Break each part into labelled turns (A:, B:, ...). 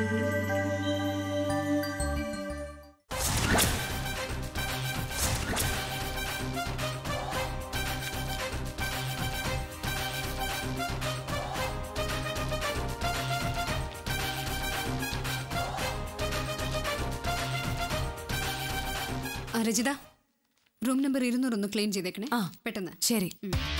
A: ആ, Rajitha room number ഇരുന്നൂറ് ഒന്ന് ക്ലീൻ ചെയ്തേക്കണേ
B: ആ.
A: പെട്ടെന്ന്
B: ശരി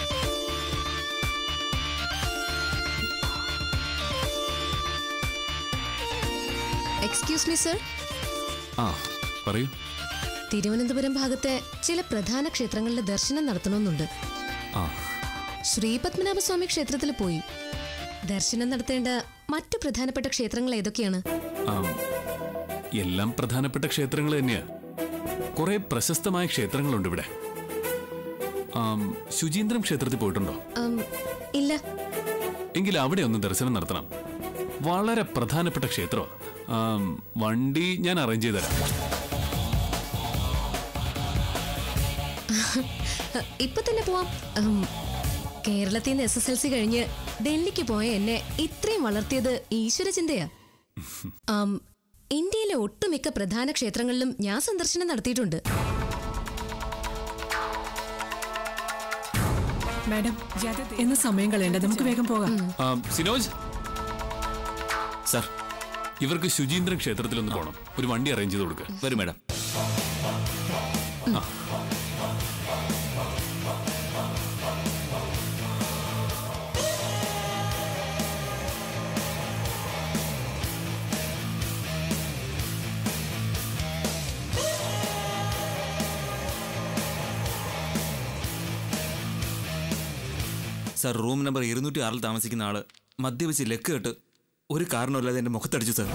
C: എക്സ്ക്യൂസ് മീ സർ
D: ആ പറയൂ
C: തിരുവനന്തപുരം ഭാഗത്തെ ചില പ്രധാന ക്ഷേത്രങ്ങളിലെ ദർശനം നടത്തണമെന്നുണ്ട്
D: ആ
C: ശ്രീപത്മനാഭസ്വാമി ക്ഷേത്രത്തിൽ പോയി ദർശനം നടത്തേണ്ട മറ്റു പ്രധാനപ്പെട്ട ക്ഷേത്രങ്ങൾ ഏതൊക്കെയാണ്
D: ആം, എല്ലാം പ്രധാനപ്പെട്ട ക്ഷേത്രങ്ങൾ തന്നെയാ കുറെ പ്രശസ്തമായ ക്ഷേത്രങ്ങളുണ്ട് ഇവിടെ ആം, ശുചീന്ദ്രം ക്ഷേത്രത്തിൽ പോയിട്ടുണ്ടോ
C: ഉം, ഇല്ല
D: എങ്കിൽ അവിടെ ഒന്ന് ദർശനം നടത്തണം വളരെ പ്രധാനപ്പെട്ട ക്ഷേത്രമാണ് വണ്ടി ഞാൻ അറേഞ്ച് ചെയ്ത് തരാം
C: ഇപ്പൊ തന്നെ പോവാം ഉം, കേരളത്തിൽ നിന്ന് എസ് എസ് എൽ സി കഴിഞ്ഞ് ഡൽഹിക്ക് പോയ എന്നെ ഇത്രയും വളർത്തിയത് ഈശ്വരചിന്തയാ ആം, ഇന്ത്യയിലെ ഒട്ടുമിക്ക പ്രധാന ക്ഷേത്രങ്ങളിലും ഞാൻ സന്ദർശനം നടത്തിയിട്ടുണ്ട്
B: മാഡം എന്ന് സമയം കളയണ്ട നമുക്ക് വേഗം പോകാം
D: ആം, സിനോജ്
E: സാർ
D: ഇവർക്ക് ശുചീന്ദ്രം ക്ഷേത്രത്തിൽ ഒന്ന് പോകണം ഒരു വണ്ടി അറേഞ്ച് ചെയ്ത് കൊടുക്കുക
E: വരും മാഡം സാർ റൂം നമ്പർ ഇരുന്നൂറ്റി ആറിൽ താമസിക്കുന്ന ആള് മദ്യപിച്ച് ലക്ക് കെട്ട് ഒരു കാരണമില്ലാതെ എൻ്റെ മുഖത്തടിച്ചു സാർ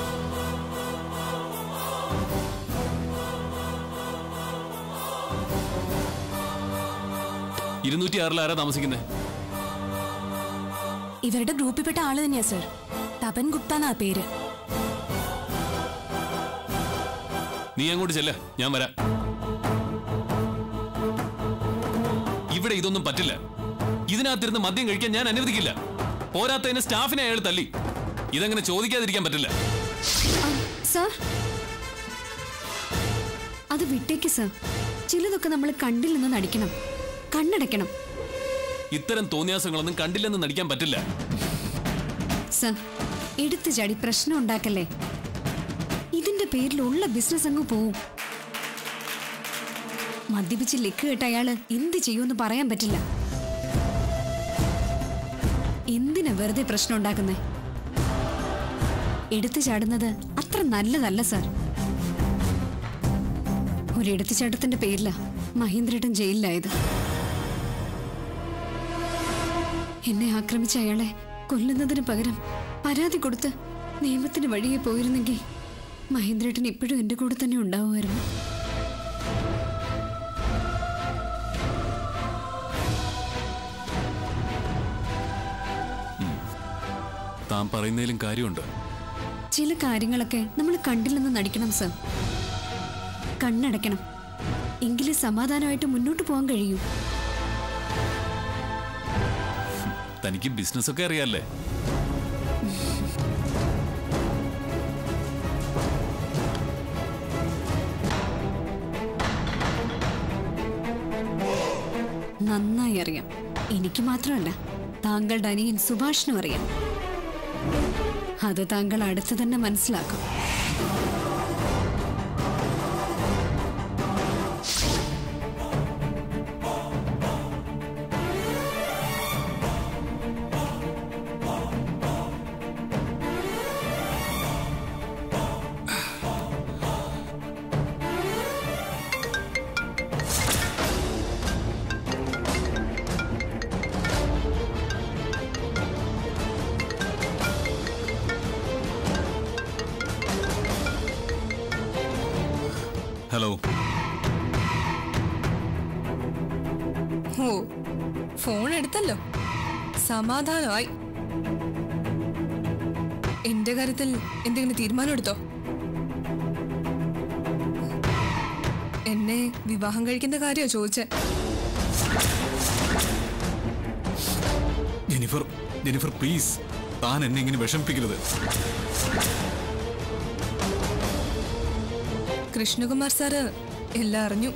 D: ഇരുന്നൂറ്റി ആറിൽ ആരാ താമസിക്കുന്നത്
B: ഇവരുടെ ഗ്രൂപ്പിൽപ്പെട്ട ആള് തന്നെയാ സർ തപൻ ഗുപ്ത എന്നാ പേര്
D: നീ അങ്ങോട്ട് ചെല്ല ഞാൻ വരാം ഇവിടെ ഇതൊന്നും പറ്റില്ല ഇതിനകത്തിരുന്ന് മദ്യം കഴിക്കാൻ ഞാൻ അനുവദിക്കില്ല പോരാത്തതിന് സ്റ്റാഫിനെ അയാൾ തല്ലി ഇതങ്ങനെ ചോദിക്കാതിരിക്കാൻ പറ്റില്ല
A: സർ അത് വിട്ടേക്ക് സർ ചിലതൊക്കെ നമ്മൾ കണ്ടില്ലെന്ന് നടിക്കണം കണ്ണടയ്ക്കണം
D: ഇത്തരം തോന്നിയാസങ്ങളൊന്നും കണ്ടില്ലെന്ന് നടിക്കാൻ പറ്റില്ല
A: സർ എടുത്തു ചാടി പ്രശ്നം ഉണ്ടാക്കല്ലേ ഇതിന്റെ പേരിലുള്ള ബിസിനസ് അങ്ങ് പോവും മദ്യപിച്ച് ലിക്ക് കേട്ട അയാള് എന്ത് ചെയ്യുമെന്ന് പറയാൻ പറ്റില്ല എന്തിനാ വെറുതെ പ്രശ്നം ഉണ്ടാക്കുന്നേ എടുത്തു ചാടുന്നത് അത്ര നല്ലതല്ല സർ ഒരു എടുത്തുചാട്ടത്തിന്റെ പേരില മഹേന്ദ്രേട്ടൻ ജയിലിലായത് എന്നെ ആക്രമിച്ച അയാളെ കൊല്ലുന്നതിന് പകരം പരാതി കൊടുത്ത് നിയമത്തിന് വഴിയെ പോയിരുന്നെങ്കിൽ മഹേന്ദ്രേട്ടൻ ഇപ്പോഴും എന്റെ കൂടെ തന്നെ ഉണ്ടാവുമായിരുന്നു
D: താൻ പറയുന്നതിലും കാര്യമുണ്ട്
A: ചില കാര്യങ്ങളൊക്കെ നമ്മൾ കണ്ടില്ലെന്ന് നടിക്കണം സർ കണ്ണടയ്ക്കണം എങ്കിലേ സമാധാനമായിട്ട് മുന്നോട്ട് പോകാൻ കഴിയൂ
D: തനിക്ക് ബിസിനസ് ഒക്കെ അറിയാല്ലേ
A: നന്നായി അറിയാം എനിക്ക് മാത്രമല്ല താങ്കളുടെ അനിയൻ സുഭാഷിനും അറിയാം അത് താങ്കൾ അടുത്ത് തന്നെ മനസ്സിലാക്കും
D: ഹലോ
F: ഓ ഫോൺ എടുത്തല്ലോ സമാധാനമായി എന്റെ കാര്യത്തിൽ എന്തെങ്കിലും തീരുമാനം എടുത്തോ എന്നെ വിവാഹം കഴിക്കുന്ന കാര്യമോ ചോദിച്ചേ
E: ജെനിഫർ ജെനിഫർ പ്ലീസ് താൻ എന്നെ ഇങ്ങനെ വിഷമിപ്പിക്കരുത്
F: കൃഷ്ണകുമാർ സാറ് എല്ലാം അറിഞ്ഞു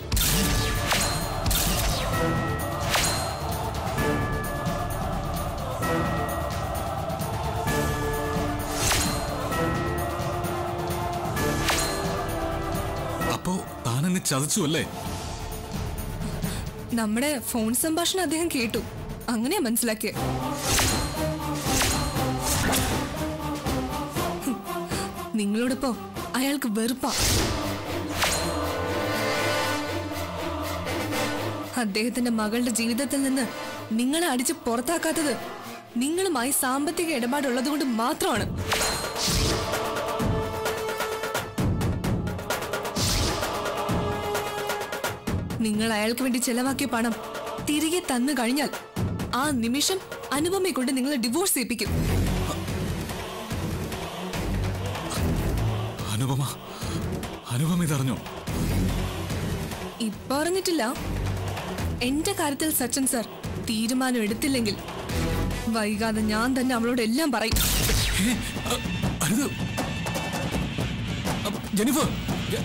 G: അപ്പോ താനെന്നെ ചതച്ചു അല്ലേ
F: നമ്മുടെ ഫോൺ സംഭാഷണം അദ്ദേഹം കേട്ടു അങ്ങനെയാ മനസ്സിലാക്കിയത് ഹും, നിങ്ങളോടൊപ്പം അയാൾക്ക് വെറുപ്പാ അദ്ദേഹത്തിന്റെ മകളുടെ ജീവിതത്തിൽ നിന്ന് നിങ്ങളെ അടിച്ച് പുറത്താക്കാത്തത് നിങ്ങളുമായി സാമ്പത്തിക ഇടപാടുള്ളത് കൊണ്ട് മാത്രമാണ് നിങ്ങൾ അയാൾക്ക് വേണ്ടി ചെലവാക്കിയ പണം തിരികെ തന്നു കഴിഞ്ഞാൽ ആ നിമിഷം അനുപമയെ കൊണ്ട് നിങ്ങളെ ഡിവോഴ്സ് ചെയ്യിപ്പിക്കും
G: അനുപമ അനുപമ ഇതറിഞ്ഞോ
F: ഇപ്പൊ അറിഞ്ഞിട്ടില്ല എന്റെ കാര്യത്തിൽ സച്ചിൻ സർ തീരുമാനം എടുത്തില്ലെങ്കിൽ വൈകാതെ ഞാൻ തന്നെ അവളോട് എല്ലാം പറയും
G: ഏ, അ- അരുത് അ, ജെനിഫർ ജെ-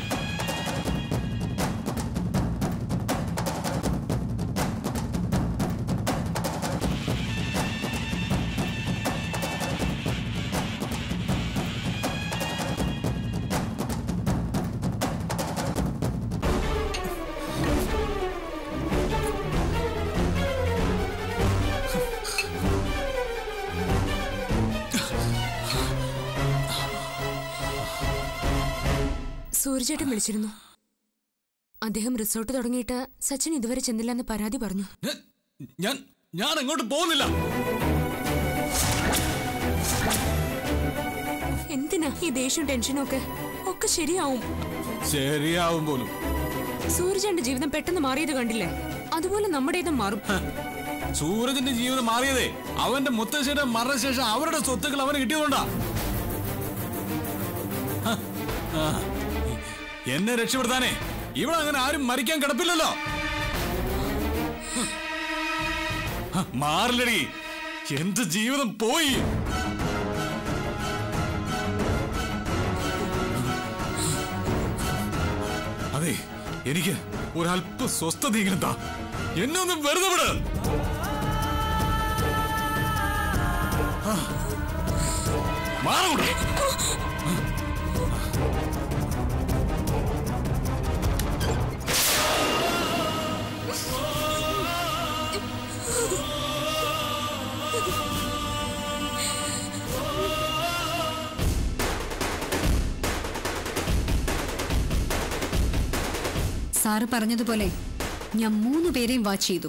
B: സൂര്യചേട്ടൻ വിളിച്ചിരുന്നു അദ്ദേഹം റിസോർട്ട് തുടങ്ങിയിട്ട് സച്ചിൻ ഇതുവരെ ചെന്നില്ലെന്ന് പരാതി പറഞ്ഞു
G: ഞാൻ- ഞാൻ ഞാൻ അങ്ങോട്ട് പോകുന്നില്ല
B: എന്തിനാ ഈ ദേഷ്യവും ടെൻഷനും ഒക്കെ ഒക്കെ ശരിയാവും
G: ശരിയാവും പോലും
B: സൂര്യചേട്ടന്റെ ജീവിതം പെട്ടെന്ന് മാറിയത് കണ്ടില്ലേ അതുപോലെ നമ്മുടേതും മാറും
G: സൂരജിന്റെ ജീവിതം മാറിയതേ അവന്റെ മുത്തശ്ശിയുടെ മരണശേഷം അവരുടെ സ്വത്തുക്കൾ അവന് കിട്ടിയതുകൊണ്ടാ ഹ, ആ. എന്നെ രക്ഷപ്പെടുത്താനേ ഇവിടെ അങ്ങനെ ആരും മരിക്കാൻ കിടപ്പില്ലല്ലോ ഹ, മാറില്ലടി എന്റെ ജീവിതം പോയി അതെ എനിക്ക് ഒരല്പ സ്വസ്ഥതയെങ്കിലും താ എന്നെ ഒന്ന് വെറുതെ വിട് ആ. മാറൂടെ
A: സാറ് പറഞ്ഞതുപോലെ ഞാൻ മൂന്ന് പേരെയും വാച്ച് ചെയ്തു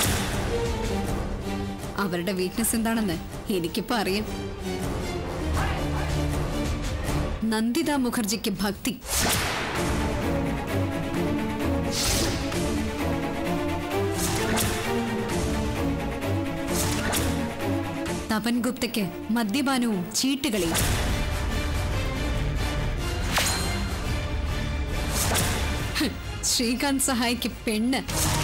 A: അവരുടെ വീക്ക്നെസ് എന്താണെന്ന് എനിക്കിപ്പോ അറിയാം നന്ദിത മുഖർജിക്ക് ഭക്തി തപൻ ഗുപ്തയ്ക്ക് മദ്യപാനവും ചീട്ടുകളിയും ഹ്, ശ്രീകാന്ത് സഹായിക്ക് പെണ്ണ്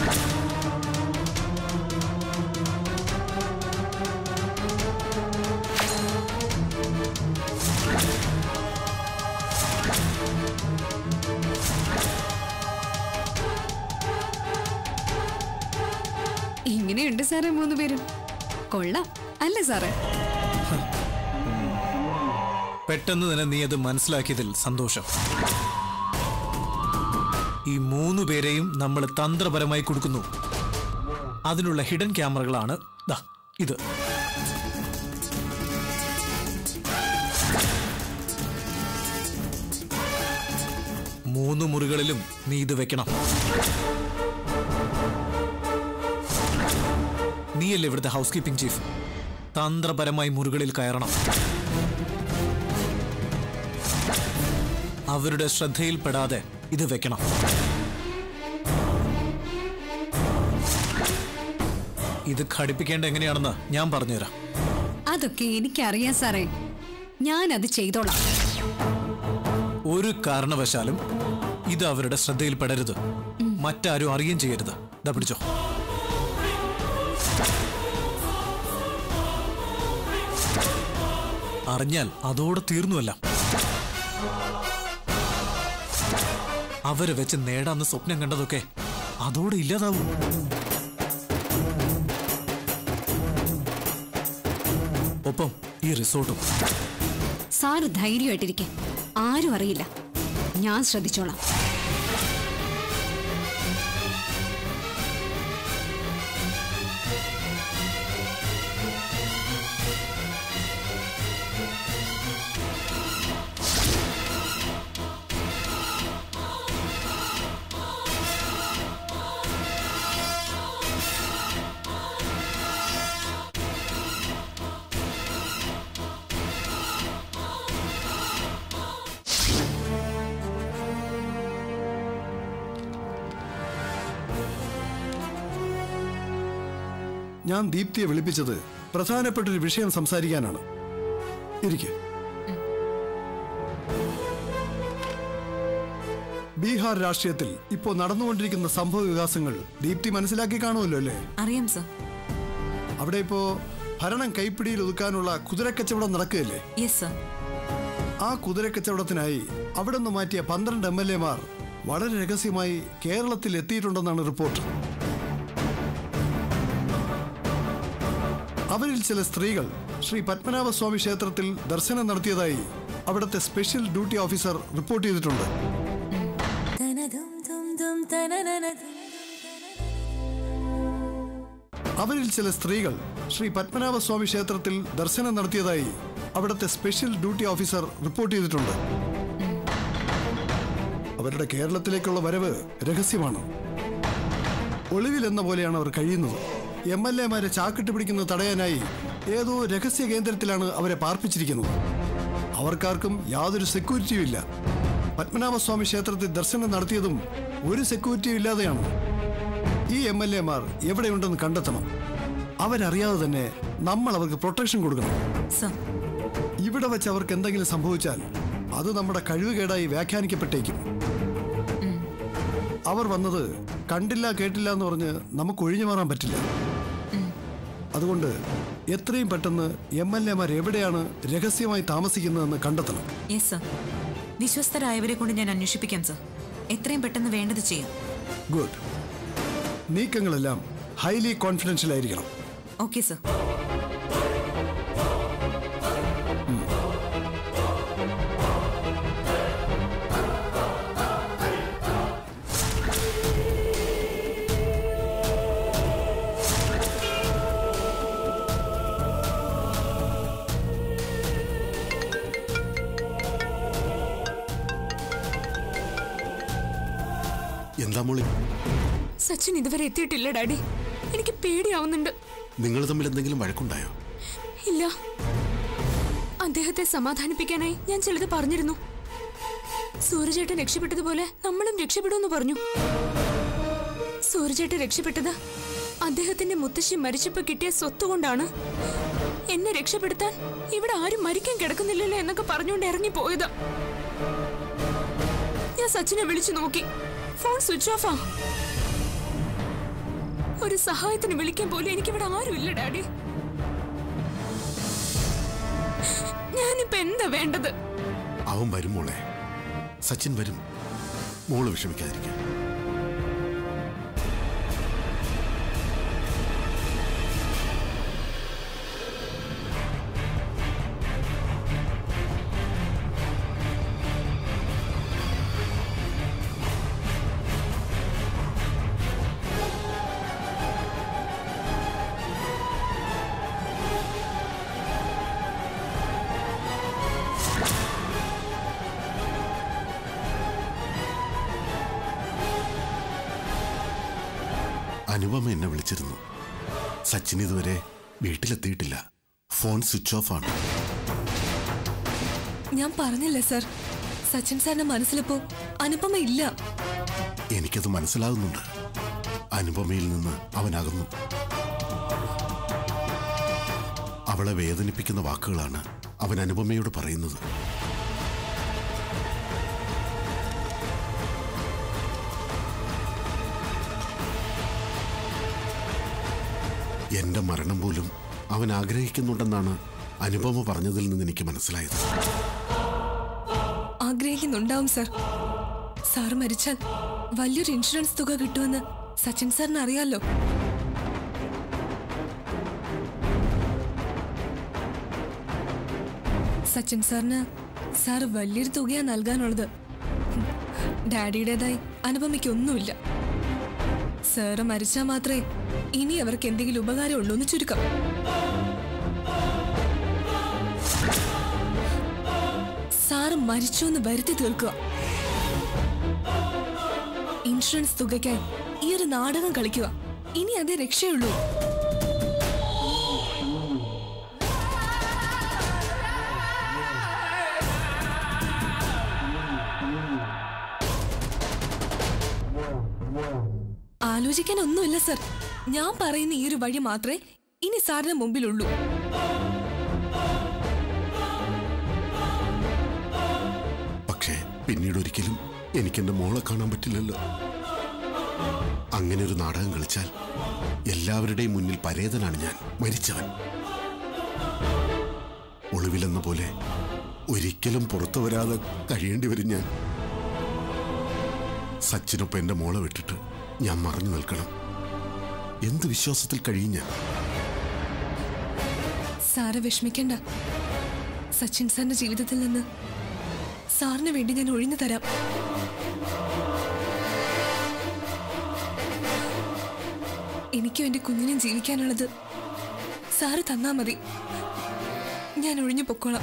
A: ഇങ്ങനെയുണ്ട് സാറേ മൂന്ന് പേരും കൊള്ളാം അല്ലേ സാറേ
H: പെട്ടെന്ന് തന്നെ നീ അത് മനസ്സിലാക്കിയതിൽ സന്തോഷം ഈ മൂന്ന് പേരെയും നമ്മൾ തന്ത്രപരമായി കൊടുക്കുന്നു അതിനുള്ള ഹിഡൻ ക്യാമറകളാണ് ദാ ഇത് മൂന്ന് മുറികളിലും നീ ഇത് വെക്കണം നീയല്ലേ ഇവിടുത്തെ ഹൗസ് കീപ്പിംഗ് ചീഫ് തന്ത്രപരമായി മുറികളിൽ കയറണം അവരുടെ ശ്രദ്ധയിൽപ്പെടാതെ ഇത് വെക്കണം ഇത് ഘടിപ്പിക്കേണ്ട എങ്ങനെയാണെന്ന് ഞാൻ പറഞ്ഞുതരാം
A: അതൊക്കെ എനിക്കറിയാം സാറേ ഞാൻ അത് ചെയ്തോളാം
H: ഒരു കാരണവശാലും ഇത് അവരുടെ ശ്രദ്ധയിൽപ്പെടരുത് മറ്റാരും അറിയുകയും ചെയ്യരുത് ഇതാ പിടിച്ചോ അറിഞ്ഞാൽ അതോടെ തീർന്നുവല്ല അവരെ വെച്ച് നേടാന്ന് സ്വപ്നം കണ്ടതൊക്കെ അതോടെ ഇല്ലാതാവും ഒപ്പം ഈ റിസോർട്ടും
A: സാറ് ധൈര്യമായിട്ടിരിക്കെ ആരും അറിയില്ല ഞാൻ ശ്രദ്ധിച്ചോളാം
I: ഞാൻ ദീപ്തിയെ വിളിപ്പിച്ചത് പ്രധാനപ്പെട്ട ഒരു വിഷയം സംസാരിക്കാനാണ് ഇരിക്കെ ബീഹാർ രാഷ്ട്രീയത്തിൽ ഇപ്പോൾ നടന്നുകൊണ്ടിരിക്കുന്ന സംഭവ വികാസങ്ങൾ ദീപ്തി മനസ്സിലാക്കി കാണുമല്ലോ അല്ലേ
J: അറിയാം സർ
I: അവിടെ ഇപ്പോ ഭരണം കൈപ്പിടിയിൽ ഒതുക്കാനുള്ള കുതിരക്കച്ചവടം നടക്കുകയല്ലേ
J: യെസ് സർ
I: ആ കുതിരക്കച്ചവടത്തിനായി അവിടെ നിന്ന് മാറ്റിയ പന്ത്രണ്ട് എം എൽ എമാർ വളരെ രഹസ്യമായി കേരളത്തിൽ എത്തിയിട്ടുണ്ടെന്നാണ് റിപ്പോർട്ട് അവരിൽ ചില സ്ത്രീകൾ ശ്രീ പത്മനാഭസ്വാമി ക്ഷേത്രത്തിൽ ദർശനം നടത്തിയതായി അവിടുത്തെ സ്പെഷ്യൽ ഡ്യൂട്ടി ഓഫീസർ റിപ്പോർട്ട് ചെയ്തിട്ടുണ്ട് അവരിൽ ചില സ്ത്രീകൾ ശ്രീ പത്മനാഭസ്വാമി ക്ഷേത്രത്തിൽ ദർശനം നടത്തിയതായി അവിടുത്തെ സ്പെഷ്യൽ ഡ്യൂട്ടി ഓഫീസർ റിപ്പോർട്ട് ചെയ്തിട്ടുണ്ട് അവരുടെ കേരളത്തിലേക്കുള്ള വരവ് രഹസ്യമാണ് ഒളിവിലെന്ന പോലെയാണ് അവർ കഴിയുന്നത് എം എൽ എമാരെ ചാക്കിട്ട് പിടിക്കുന്നത് തടയാനായി ഏതോ രഹസ്യ കേന്ദ്രത്തിലാണ് അവരെ പാർപ്പിച്ചിരിക്കുന്നത് അവർക്കാർക്കും യാതൊരു സെക്യൂരിറ്റിയും ഇല്ല പത്മനാഭസ്വാമി ക്ഷേത്രത്തിൽ ദർശനം നടത്തിയതും ഒരു സെക്യൂരിറ്റിയും ഇല്ലാതെയാണ് ഈ എം എൽ എമാർ എവിടെയുണ്ടെന്ന് കണ്ടെത്തണം അവരറിയാതെ തന്നെ നമ്മൾ അവർക്ക് പ്രൊട്ടക്ഷൻ കൊടുക്കണം
J: സർ
I: ഇവിടെ വെച്ച് അവർക്ക് എന്തെങ്കിലും സംഭവിച്ചാൽ അത് നമ്മുടെ കഴിവുകേടായി വ്യാഖ്യാനിക്കപ്പെട്ടേക്കും അവർ വന്നത് കണ്ടില്ല കേട്ടില്ല എന്ന് പറഞ്ഞ് നമുക്ക് ഒഴിഞ്ഞു മാറാൻ പറ്റില്ല അതുകൊണ്ട് എത്രയും പെട്ടെന്ന് എം എൽ എമാർ എവിടെയാണ് രഹസ്യമായി താമസിക്കുന്നതെന്ന് കണ്ടെത്തണം
J: യെസ് സർ വിശ്വസ്തരായവരെ കൊണ്ട് ഞാൻ അന്വേഷിപ്പിക്കാം സർ എത്രയും പെട്ടെന്ന് വേണ്ടത് ചെയ്യാം
I: ഗുഡ് നീക്കങ്ങളെല്ലാം ഹൈലി കോൺഫിഡൻഷ്യൽ ആയിരിക്കണം
J: ഓക്കെ സർ
K: എന്താ മോളി
B: സച്ചിൻ ഇതുവരെ എത്തിയിട്ടില്ല ഡാഡി എനിക്ക് പേടിയാവുന്നുണ്ട്
K: നിങ്ങൾ തമ്മിൽ എന്തെങ്കിലും വഴക്കുണ്ടായോ
B: ഇല്ല അദ്ദേഹത്തെ സമാധാനിപ്പിക്കാനായി ഞാൻ ചിലത് പറഞ്ഞിരുന്നു സൂര്യചേട്ടൻ രക്ഷപ്പെട്ടതുപോലെ നമ്മളും രക്ഷപ്പെടുമെന്ന് പറഞ്ഞു സൂര്യചേട്ടൻ രക്ഷപ്പെട്ടത് അദ്ദേഹത്തിന്റെ മുത്തശ്ശി മരിച്ചപ്പോ കിട്ടിയ സ്വത്ത് കൊണ്ടാണ് എന്നെ രക്ഷപ്പെടുത്താൻ ഇവിടെ ആരും മരിക്കാൻ കിടക്കുന്നില്ലല്ലോ എന്നൊക്കെ പറഞ്ഞുകൊണ്ട് ഇറങ്ങി പോയതാ ഞാൻ സച്ചിനെ വിളിച്ചു നോക്കി ഫോൺ സ്വിച്ച് ഓഫാ ഒരു സഹായത്തിന് വിളിക്കാൻ പോലും എനിക്കിവിടെ ആരുമില്ല ഡാഡി ഞാനിപ്പോ എന്താ വേണ്ടത്
K: അവൻ വരും മോളെ സച്ചിൻ വരും മോള് വിഷമിക്കാതിരിക്കുക അനുപമ എന്നെ വിളിച്ചിരുന്നു സച്ചിൻ ഇതുവരെ വീട്ടിലെത്തിയിട്ടില്ല ഫോൺ സ്വിച്ച് ഓഫ് ആണ്
F: ഞാൻ പറഞ്ഞില്ലേ സർ സച്ചിൻ സാറിന്റെ മനസ്സിലിപ്പോ അനുപമ ഇല്ല
K: എനിക്കത് മനസ്സിലാകുന്നുണ്ട് അനുപമയിൽ നിന്ന് അവൻ അകന്നു അവളെ വേദനിപ്പിക്കുന്ന വാക്കുകളാണ് അവൻ അനുപമയോട് പറയുന്നത് എന്റെ മരണം പോലും അവൻ ആഗ്രഹിക്കുന്നുണ്ടെന്നാണ് അനുപമ പറഞ്ഞതിൽ നിന്ന് എനിക്ക് മനസ്സിലായത്
F: ആഗ്രഹിക്കുന്നുണ്ടാവും സർ സാറ് മരിച്ചാൽ വലിയൊരു ഇൻഷുറൻസ് തുക കിട്ടുമെന്ന് സച്ചിൻ സാറിന് അറിയാലോ സച്ചിൻ സാറിന് സാറ് വലിയൊരു തുകയാ നൽകാനുള്ളത് ഡാഡിയുടേതായി അനുപമയ്ക്ക് ഒന്നുമില്ല സാറ് മരിച്ചാൽ മാത്രമേ ഇനി അവർക്ക് എന്തെങ്കിലും ഉപകാരം ഉള്ളൂ എന്ന് ചുരുക്കം സാറ് മരിച്ചു എന്ന് വരുത്തി തീർക്കുക ഇൻഷുറൻസ് തുകയ്ക്കായി ഈ ഒരു നാടകം കളിക്കുക ഇനി അതേ രക്ഷയുള്ളൂ ആലോചിക്കാൻ ഒന്നുമില്ല സർ ഞാൻ പറയുന്ന ഈ ഒരു വഴി മാത്രമേ ഇനി സാറിന് മുമ്പിലുള്ളൂ
K: പക്ഷേ പിന്നീട് ഒരിക്കലും എനിക്കെന്റെ മോളെ കാണാൻ പറ്റില്ലല്ലോ അങ്ങനെ ഒരു നാടകം കളിച്ചാൽ എല്ലാവരുടെയും മുന്നിൽ പരേതനാണ് ഞാൻ മരിച്ചവൻ ഒളിവിലെന്ന പോലെ ഒരിക്കലും പുറത്തു വരാതെ കഴിയേണ്ടി വരും ഞാൻ സച്ചിനൊപ്പം എന്റെ മോളെ വിട്ടിട്ട് ഞാൻ മറഞ്ഞു നിൽക്കണം എന്ത് വിശ്വാസത്തിൽ കഴിയും ഞാൻ
F: സാറ് വിഷമിക്കണ്ട സച്ചിൻ സാറിന്റെ ജീവിതത്തിൽ നിന്ന് സാറിന് വേണ്ടി ഞാൻ ഒഴിഞ്ഞു തരാം എനിക്കും എന്റെ കുഞ്ഞിനും ജീവിക്കാനുള്ളത് സാറ് തന്നാ മതി ഞാൻ ഒഴിഞ്ഞു പൊക്കോളാം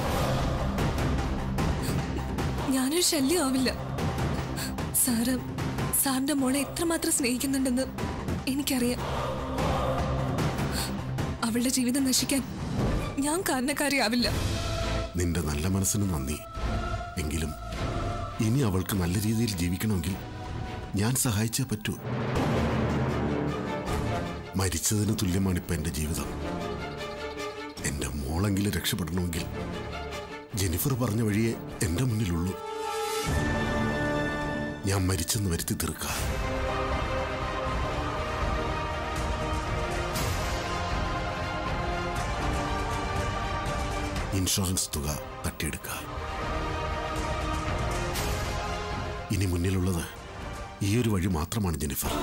F: ഞാനൊരു ശല്യമാവില്ല സാറ് സാറിന്റെ മോളെ എത്രമാത്രം സ്നേഹിക്കുന്നുണ്ടെന്ന് എനിക്കറിയാം അവളുടെ ജീവിതം നശിക്കാൻ ഞാൻ കാരണക്കാരിയാവില്ല
K: നിന്റെ നല്ല മനസ്സിന് നന്ദി എങ്കിലും ഇനി അവൾക്ക് നല്ല രീതിയിൽ ജീവിക്കണമെങ്കിൽ ഞാൻ സഹായിച്ചേ പറ്റൂ മരിച്ചതിന് തുല്യമാണ് ഇപ്പൊ എന്റെ ജീവിതം എന്റെ മോളെങ്കിലും രക്ഷപ്പെടണമെങ്കിൽ ജെനിഫർ പറഞ്ഞ വഴിയേ എന്റെ മുന്നിലുള്ളൂ ഞാൻ മരിച്ചെന്ന് വരുത്തി തീർക്കാം ഇൻഷുറൻസ് തുക തട്ടിയെടുക്കുക ഇനി മുന്നിലുള്ളത് ഈ ഒരു വഴി മാത്രമാണ് ജെനിഫർ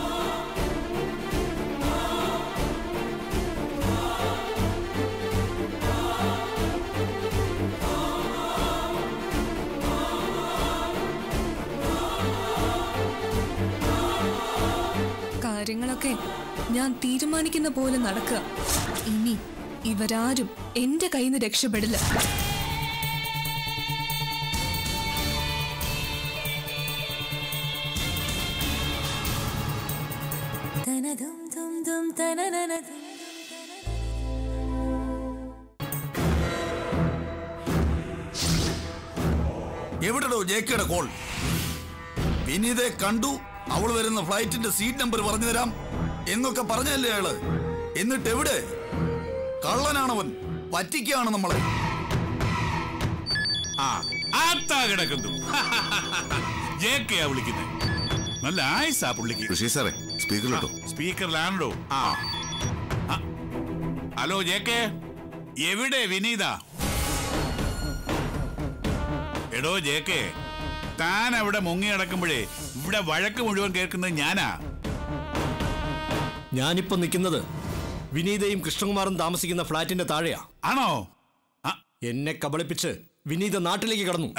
F: കാര്യങ്ങളൊക്കെ ഞാൻ തീരുമാനിക്കുന്ന പോലെ നടക്കുക ഇനി ഇവരാരും എന്റെ കയ്യിൽ നിന്ന് രക്ഷപ്പെടില്ല
L: എവിടെടോ ജേക്കയുടെ കോൾ വിനീതയെ കണ്ടു അവൾ വരുന്ന ഫ്ലൈറ്റിന്റെ സീറ്റ് നമ്പർ പറഞ്ഞു തരാം എന്നൊക്കെ പറഞ്ഞല്ലേ അയാള് എന്നിട്ട് എവിടെ കള്ളനാണവൻ പറ്റിക്കാണ് നമ്മളെ
G: ആ ആത്താ കിടക്കുന്നു ജേക്കയാ വിളിക്കുന്നത് നല്ല ആയുസാ പുള്ളിക്ക്
K: സാറേ സ്പീക്കറിലിട്ടോ
G: സ്പീക്കറിലാണല്ലോ ആ ആ. ഹലോ ജേക്കെ എവിടെ വിനീത എടോ ജേക്കെ താൻ അവിടെ മുങ്ങി നടക്കുമ്പോഴേ ഇവിടെ വഴക്ക് മുഴുവൻ കേൾക്കുന്നത് ഞാനാ
H: ഞാനിപ്പോ നിൽക്കുന്നത് വിനീതയും കൃഷ്ണകുമാറും താമസിക്കുന്ന ഫ്ലാറ്റിന്റെ താഴെയാ
G: ആണോ
H: എന്നെ കബളിപ്പിച്ച് വിനീത നാട്ടിലേക്ക് കടന്നു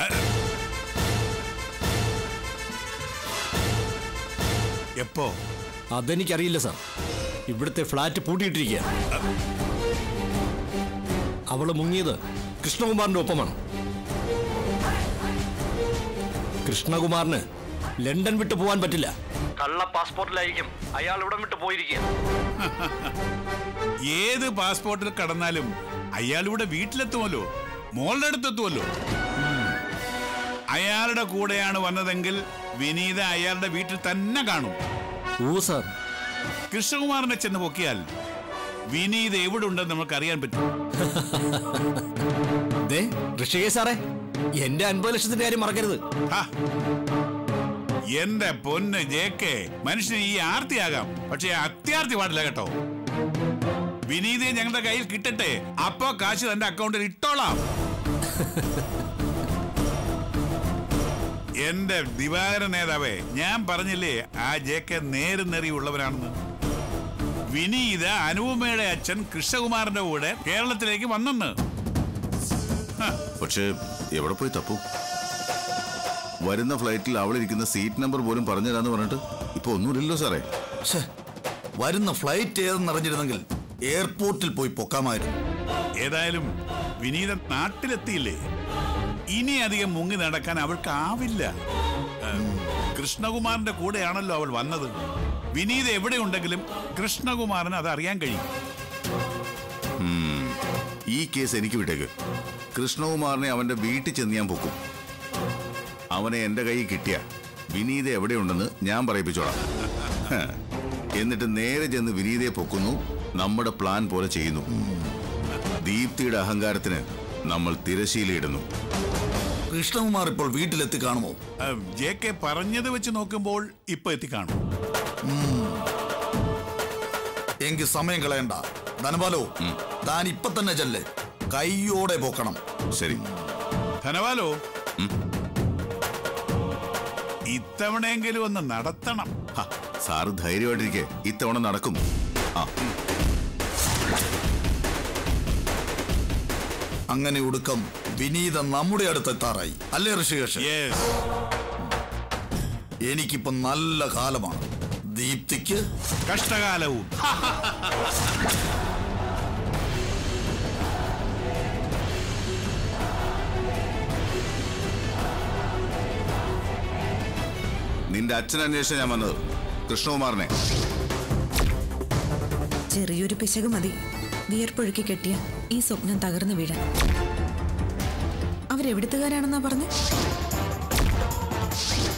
G: എപ്പോ
H: അതെനിക്കറിയില്ല സാർ ഇവിടുത്തെ ഫ്ലാറ്റ് പൂട്ടിയിട്ടിരിക്കുക അവള് മുങ്ങിയത് കൃഷ്ണകുമാറിന്റെ ഒപ്പമാണ് കൃഷ്ണകുമാറിന് ലണ്ടൻ വിട്ടു പോവാൻ പറ്റില്ല കള്ള പാസ്പോർട്ടിലായിരിക്കും അയാൾ ഇവിടം വിട്ടു പോയിരിക്കുക
G: ഏത് പാസ്പോർട്ടിൽ കടന്നാലും അയാൾ ഇവിടെ വീട്ടിലെത്തുമല്ലോ മോളുടെ അടുത്തെത്തുമല്ലോ അയാളുടെ കൂടെയാണ് വന്നതെങ്കിൽ വിനീത അയാളുടെ വീട്ടിൽ തന്നെ കാണും
H: ഓ സാർ
G: കൃഷ്ണകുമാറിനെ ചെന്ന് പൊക്കിയാൽ വിനീത് എവിടെ ഉണ്ടെന്ന് നമുക്ക് അറിയാൻ പറ്റും
H: ദേ ഋഷികേശ് സാറേ എന്റെ അൻപത് ലക്ഷത്തിന്റെ കാര്യം മറക്കരുത്
G: എന്റെ പൊന്ന് ജേക്കെ മനുഷ്യന് ഈ ആർത്തിയാകാം പക്ഷേ അത്യാർത്തി പാടില്ല കേട്ടോ വിനീതയെ ഞങ്ങളുടെ കയ്യിൽ കിട്ടട്ടെ അപ്പോ കാശ് തന്റെ അക്കൗണ്ടിൽ ഇട്ടോളാം എന്റെ ദിവാകര നേതാവേ ഞാൻ പറഞ്ഞില്ലേ ആ ജെ കെ നേരും നെറിയുള്ളവനാണെന്ന് വിനീത അനുപമയുടെ അച്ഛൻ കൃഷ്ണകുമാറിന്റെ കൂടെ കേരളത്തിലേക്ക് വന്നെന്ന്
M: പക്ഷേ എവിടെ പോയി തപ്പു വരുന്ന ഫ്ലൈറ്റിൽ അവളിരിക്കുന്ന സീറ്റ് നമ്പർ പോലും പറഞ്ഞുതരാന്ന് പറഞ്ഞിട്ട് ഇപ്പൊ ഒന്നുമില്ലല്ലോ സാറേ
L: ശ്ശേ, വരുന്ന ഫ്ലൈറ്റ് ഏതെന്ന് അറിഞ്ഞിരുന്നെങ്കിൽ എയർപോർട്ടിൽ പോയി പൊക്കാമായിരുന്നു
G: ഏതായാലും വിനീത നാട്ടിലെത്തിയില്ലേ ഇനി അധികം മുങ്ങി നടക്കാൻ അവൾക്കാവില്ല ഏം, കൃഷ്ണകുമാറിന്റെ കൂടെയാണല്ലോ അവൾ വന്നത് വിനീത എവിടെയുണ്ടെങ്കിലും കൃഷ്ണകുമാറിന് അത് അറിയാൻ കഴിയും
M: ഉം. ഈ കേസ് എനിക്ക് വിട്ടേക്ക് കൃഷ്ണകുമാറിനെ അവന്റെ വീട്ടിൽ ചെന്ന് ഞാൻ പൊക്കും അവനെ എന്റെ കയ്യിൽ കിട്ടിയ വിനീത എവിടെയുണ്ടെന്ന് ഞാൻ പറയിപ്പിച്ചോളാം ഹ. എന്നിട്ട് നേരെ ചെന്ന് വിനീതയെ പൊക്കുന്നു നമ്മുടെ പ്ലാൻ പോലെ ചെയ്യുന്നു ദീപ്തിയുടെ അഹങ്കാരത്തിന് നമ്മൾ തിരശീലയിടുന്നു
L: കൃഷ്ണകുമാർ ഇപ്പോൾ വീട്ടിലെത്തി കാണുമോ
G: ജെ കെ പറഞ്ഞത് വെച്ച് നോക്കുമ്പോൾ ഇപ്പൊ എത്തിക്കാണും
L: എങ്കിൽ സമയം കളയണ്ട ധനപാലോ താൻ ഇപ്പൊ തന്നെ ചെല്ല് കൈയോടെ പോക്കണം
M: ശരി
G: ധനവാലോ ഇത്തവണയെങ്കിലും ഒന്ന് നടത്തണം
M: ഹ, സാറ് ധൈര്യമായിട്ടിരിക്കെ ഇത്തവണ നടക്കും ആ
L: അങ്ങനെ ഒടുക്കം വിനീത നമ്മുടെ അടുത്തെത്താറായി അല്ലേ ഋഷികേഷ് എനിക്കിപ്പോ നല്ല കാലമാണ് ദീപ്തിക്ക്
G: കഷ്ടകാലവും
M: നിന്റെ അച്ഛൻ അന്വേഷിച്ച ഞാൻ വന്നത് കൃഷ്ണകുമാറിനെ
J: ചെറിയൊരു പിശക് മതി വിയർപ്പൊഴുക്കി കെട്ടിയ ഈ സ്വപ്നം തകർന്നു വീഴാൻ അവരെവിടുത്തുകാരാണെന്നാ പറഞ്ഞു